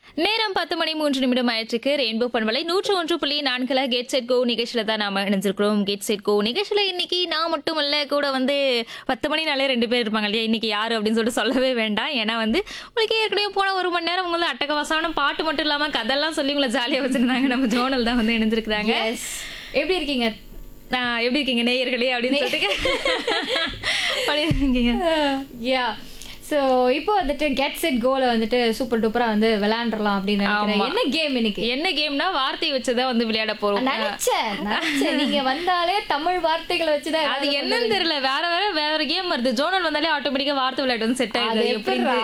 நேரம் பத்து மணி மூன்று நிமிடம் ஆயிற்றுக்கு ரெயின்போ பண்பலை நூற்று ஒன்று புள்ளி நான்குல கேட் செட் கோ நிகழ்ச்சியில தான் நாம இணைஞ்சிருக்கிறோம் கேட் செட் கோ நிகழ்ச்சியில இன்னைக்கு நான் மட்டும் இல்ல கூட வந்து பத்து மணினாலே ரெண்டு பேர் இருப்பாங்க இல்லையா இன்னைக்கு யாரு அப்படின்னு சொல்லிட்டு சொல்லவே வேண்டாம் ஏன்னா வந்து உங்களுக்கு ஏற்கனவே போன ஒரு மணி நேரம் உங்களை அட்டகவசமான பாட்டு மட்டும் இல்லாம கதெல்லாம் சொல்லி உங்களை ஜாலியா வச்சிருந்தாங்க நம்ம ஜோனல் தான் வந்து இணைஞ்சிருக்கிறாங்க Yes. எப்படி இருக்கீங்க நான் எப்படி இருக்கீங்க நேயர்களே அப்படின்னு சொல்லிட்டு பண்ணிருக்கீங்க யா சோ இப்போ வந்துட்டு கெட் செட் கோல வந்துட்டு சூப்பர் டூப்பரா வந்து விளையாண்டுறலாம் அப்படின்னு நினைக்கிறேன் ஆமா. என்ன கேம் இன்னைக்கு என்ன கேம்னா வார்த்தை வச்சுதான் வந்து விளையாட போறோம் நினைச்சேன் நினைச்சேன் நீங்க வந்தாலே தமிழ் வார்த்தைகளை வச்சுதான் அது என்னன்னு தெரியல வேற வேற வேற கேம் வருது ஜோனல் வந்தாலே ஆட்டோமேட்டிக்கா வார்த்தை விளையாட்டு வந்து செட் அது ஆயிடுது எப்படிடா?